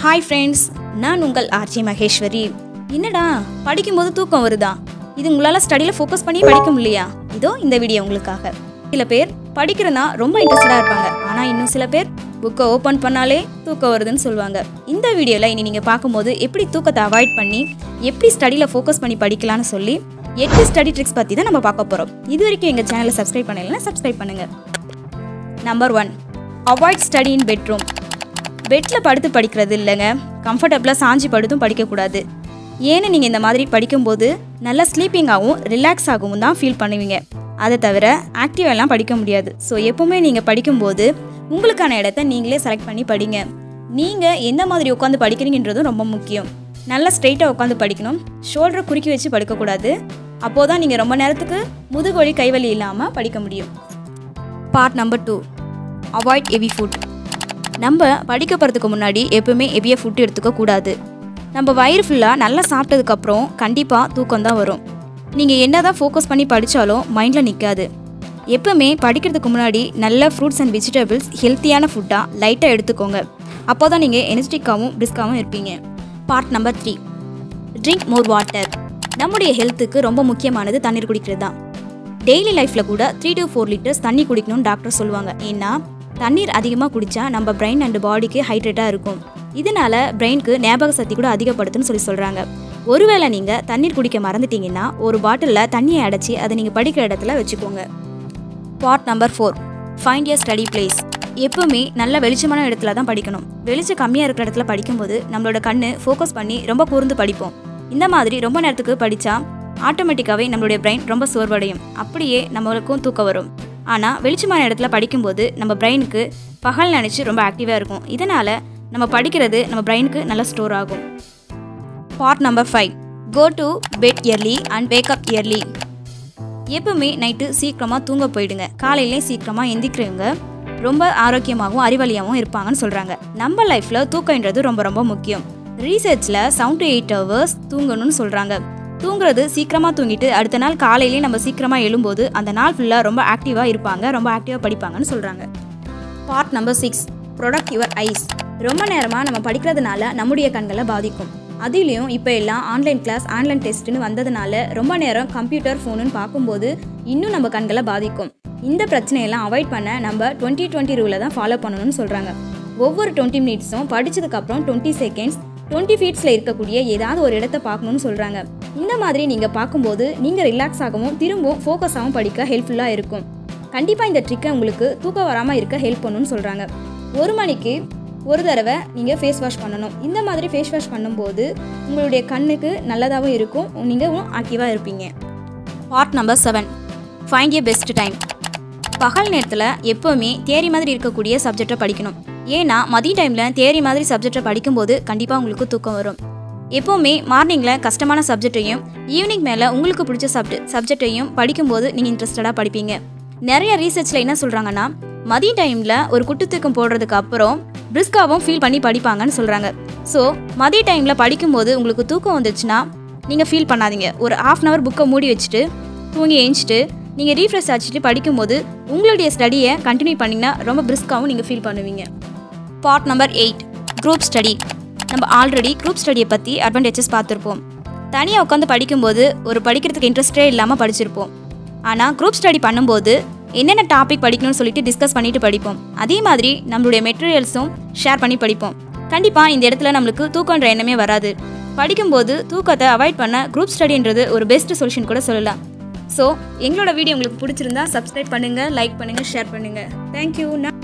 hi friends நான் உங்கள் RJ Maheswari என்னடா படிக்கும்போது தூக்கம் வருதா இது உங்களால் ஸ்டடியில் ஃபோக்கஸ் பண்ணி படிக்க முடியலையா இதோ இந்த வீடியோ உங்களுக்காக சில பேர் படிக்கிறனா ரொம்ப இன்ட்ரெஸ்டடாக இருப்பாங்க ஆனால் இன்னும் சில பேர் புக்கை ஓப்பன் பண்ணாலே தூக்கம் வருதுன்னு சொல்லுவாங்க இந்த வீடியோவில் இனி நீங்கள் பார்க்கும்போது எப்படி தூக்கத்தை அவாய்ட் பண்ணி எப்படி ஸ்டடியில் ஃபோக்கஸ் பண்ணி படிக்கலாம்னு சொல்லி எட்டு ஸ்டடி ட்ரிக்ஸ் பற்றி தான் நம்ம பார்க்க போகிறோம் இது வரைக்கும் எங்கள் சேனலை சப்ஸ்கிரைப் பண்ணலைன்னா சப்ஸ்கிரைப் பண்ணுங்கள் number one avoid study in bedroom பெட்டில் படுத்து படிக்கிறது இல்லைங்க கம்ஃபர்டபுளாக சாஞ்சி படுத்தும் படிக்கக்கூடாது ஏன்னு நீங்கள் இந்த மாதிரி படிக்கும்போது நல்லா ஸ்லீப்பிங்காகவும் ரிலாக்ஸ் ஆகவும் தான் ஃபீல் பண்ணுவீங்க அதை தவிர ஆக்டிவாலாம் படிக்க முடியாது ஸோ எப்போவுமே நீங்கள் படிக்கும்போது உங்களுக்கான இடத்த நீங்களே செலக்ட் பண்ணி படிங்க நீங்கள் எந்த மாதிரி உட்காந்து படிக்கிறீங்கன்றதும் ரொம்ப முக்கியம் நல்லா ஸ்ட்ரெயிட்டாக உட்காந்து படிக்கணும் ஷோல்டரை குறுக்கி வச்சு படுக்கக்கூடாது அப்போது தான் நீங்கள் ரொம்ப நேரத்துக்கு முதுகுவலி கைவலி இல்லாமல் படிக்க முடியும் part number two avoid heavy food நம்ம படிக்க போகிறதுக்கு முன்னாடி எப்பவுமே ஹெவியாக ஃபுட் எடுத்துக்க கூடாது நம்ம வயிறு ஃபுல்லாக நல்லா சாப்பிட்டதுக்கப்புறம் கண்டிப்பாக தூக்கம் தான் வரும் நீங்கள் என்ன தான் ஃபோக்கஸ் பண்ணி படித்தாலும் மைண்டில் நிற்காது எப்பவுமே படிக்கிறதுக்கு முன்னாடி நல்ல ஃப்ரூட்ஸ் அண்ட் வெஜிடபிள்ஸ் ஹெல்த்தியான ஃபுட்டாக லைட்டாக எடுத்துக்கோங்க அப்போ தான் நீங்கள் எனர்ஜிட்டிக்காகவும் பிரிஸ்காகவும் இருப்பீங்க part number three drink more water நம்முடைய ஹெல்த்துக்கு ரொம்ப முக்கியமானது தண்ணீர் குடிக்கிறது தான் டெய்லி லைஃப்பில் கூட த்ரீ to ஃபோர் லிட்டர்ஸ் தண்ணி குடிக்கணும்னு டாக்டர் சொல்லுவாங்க ஏன்னா தண்ணீர் அதிகமாக குடித்தா நம்ம பிரெயின் அண்ட் பாடிக்கு ஹைட்ரேட்டாக இருக்கும் இதனால பிரெயினுக்கு ஞாபக சக்தி கூட அதிகப்படுத்துன்னு சொல்லி சொல்கிறாங்க ஒருவேளை நீங்கள் தண்ணீர் குடிக்க மறந்துட்டீங்கன்னா ஒரு பாட்டிலில் தண்ணியை அடைச்சி அதை நீங்கள் படிக்கிற இடத்துல வச்சுக்கோங்க part number four find your study place எப்பவுமே நல்ல வெளிச்சமான இடத்துல தான் படிக்கணும் வெளிச்சம் கம்மியாக இருக்கிற இடத்துல படிக்கும்போது நம்மளோட கண்ணு ஃபோக்கஸ் பண்ணி ரொம்ப கூர்ந்து படிப்போம் இந்த மாதிரி ரொம்ப நேரத்துக்கு படித்தா ஆட்டோமேட்டிக்காகவே நம்மளுடைய பிரெயின் ரொம்ப சோர்வடையும் அப்படியே நம்மளுக்கும் தூக்கம் வரும் ஆனால் வெளிச்சமான இடத்துல படிக்கும்போது நம்ம பிரெயினுக்கு பகல் நினச்சி ரொம்ப ஆக்டிவாக இருக்கும் இதனால் நம்ம படிக்கிறது நம்ம பிரெயினுக்கு நல்லா ஸ்டோர் ஆகும் part number five go to bed early and wake up early எப்பவுமே நைட்டு சீக்கிரமாக தூங்க போயிடுங்க காலையிலே சீக்கிரமாக எந்திக்கிறவங்க ரொம்ப ஆரோக்கியமாகவும் அறிவாளியாகவும் இருப்பாங்கன்னு சொல்கிறாங்க நம்ம லைஃப்பில் தூக்கம்ன்றது ரொம்ப ரொம்ப முக்கியம் ரீசர்ச்சில் செவன் டு எயிட் ஹவர்ஸ் தூங்கணும்னு சொல்கிறாங்க தூங்குறது சீக்கிரமாக தூங்கிட்டு அடுத்த நாள் காலையிலே நம்ம சீக்கிரமாக எழும்போது அந்த நாள் ஃபுல்லாக ரொம்ப ஆக்டிவாக இருப்பாங்க ரொம்ப ஆக்டிவாக படிப்பாங்கன்னு சொல்கிறாங்க part number six protect your eyes ரொம்ப நேரமாக நம்ம படிக்கிறதுனால நம்முடைய கண்களை பாதிக்கும் அதுலேயும் இப்போ எல்லாம் ஆன்லைன் கிளாஸ் ஆன்லைன் டெஸ்ட்னு வந்ததுனால ரொம்ப நேரம் கம்ப்யூட்டர் ஃபோனுன்னு பார்க்கும்போது இன்னும் நம்ம கண்களை பாதிக்கும் இந்த பிரச்சனையெல்லாம் அவாய்ட் பண்ண நம்ம டுவெண்ட்டி டுவெண்ட்டி ரூலை தான் ஃபாலோ பண்ணணும்னு சொல்கிறாங்க ஒவ்வொரு டுவெண்ட்டி மினிட்ஸும் படிச்சதுக்கப்புறம் டுவெண்ட்டி செகண்ட்ஸ் டுவெண்ட்டி ஃபீட்ஸில் இருக்கக்கூடிய ஏதாவது ஒரு இடத்த பார்க்கணும்னு சொல்கிறாங்க இந்த மாதிரி நீங்கள் பார்க்கும்போது நீங்கள் ரிலாக்ஸ் ஆகவும் திரும்பவும் ஃபோக்கஸ் ஆகவும் படிக்க ஹெல்ப்ஃபுல்லாக இருக்கும் கண்டிப்பாக இந்த ட்ரிக்கை உங்களுக்கு தூக்கம் வராமல் இருக்க ஹெல்ப் பண்ணுன்னு சொல்கிறாங்க ஒரு மணிக்கு ஒரு தடவை நீங்கள் ஃபேஸ் வாஷ் பண்ணணும் இந்த மாதிரி ஃபேஸ் வாஷ் பண்ணும்போது உங்களுடைய கண்ணுக்கு நல்லதாகவும் இருக்கும் நீங்களும் ஆக்டிவாக இருப்பீங்க part number seven find a best time பகல் நேரத்தில் எப்போவுமே தேரி மாதிரி இருக்கக்கூடிய சப்ஜெக்டை படிக்கணும் ஏன்னா மதிய டைமில் தேரி மாதிரி சப்ஜெக்டை படிக்கும்போது கண்டிப்பாக உங்களுக்கு தூக்கம் வரும் எப்போவுமே மார்னிங்கில் கஷ்டமான சப்ஜெக்டையும் ஈவினிங் மேலே உங்களுக்கு பிடிச்ச சப்ஜெக்ட் சப்ஜெக்டையும் படிக்கும்போது நீங்கள் இன்ட்ரெஸ்டடாக படிப்பீங்க நிறைய ரீசர்ச்சில் என்ன சொல்கிறாங்கன்னா மதிய டைமில் ஒரு குட்டு தூக்கம் போடுறதுக்கு அப்புறம் பிரிஸ்காவும் ஃபீல் பண்ணி படிப்பாங்கன்னு சொல்கிறாங்க ஸோ மதிய டைமில் படிக்கும்போது உங்களுக்கு தூக்கம் வந்துச்சுன்னா நீங்கள் ஃபீல் பண்ணாதீங்க ஒரு ஆஃப் அன் ஹவர் புக்கை மூடி வச்சுட்டு தூங்கி எழுந்துட்டு நீங்கள் ரீஃப்ரெஷ் ஆச்சுட்டு படிக்கும்போது உங்களுடைய ஸ்டடியை கண்டினியூ பண்ணிங்கன்னா ரொம்ப பிரிஸ்காவும் நீங்கள் ஃபீல் பண்ணுவீங்க part number eight group study நம்ம ஆல்ரெடி குரூப் ஸ்டடியை பற்றி அட்வான்டேஜஸ் பார்த்துருப்போம் தனியாக உட்காந்து படிக்கும்போது ஒரு படிக்கிறதுக்கு இன்ட்ரெஸ்டே இல்லாமல் படிச்சிருப்போம் ஆனால் குரூப் ஸ்டடி பண்ணும்போது என்னென்ன டாபிக் படிக்கணும்னு சொல்லிட்டு டிஸ்கஸ் பண்ணிட்டு படிப்போம் அதே மாதிரி நம்மளுடைய மெட்டீரியல்ஸும் ஷேர் பண்ணி படிப்போம் கண்டிப்பாக இந்த இடத்துல நம்மளுக்கு தூக்கன்ற எண்ணமே வராது படிக்கும்போது தூக்கத்தை அவாய்ட் பண்ண குரூப் ஸ்டடின்றது ஒரு பெஸ்ட் சொல்யூஷன் கூட சொல்லலாம் ஸோ எங்களோட வீடியோ உங்களுக்கு பிடிச்சிருந்தா சப்ஸ்கிரைப் பண்ணுங்கள் லைக் பண்ணுங்கள் ஷேர் பண்ணுங்கள் தேங்க்யூ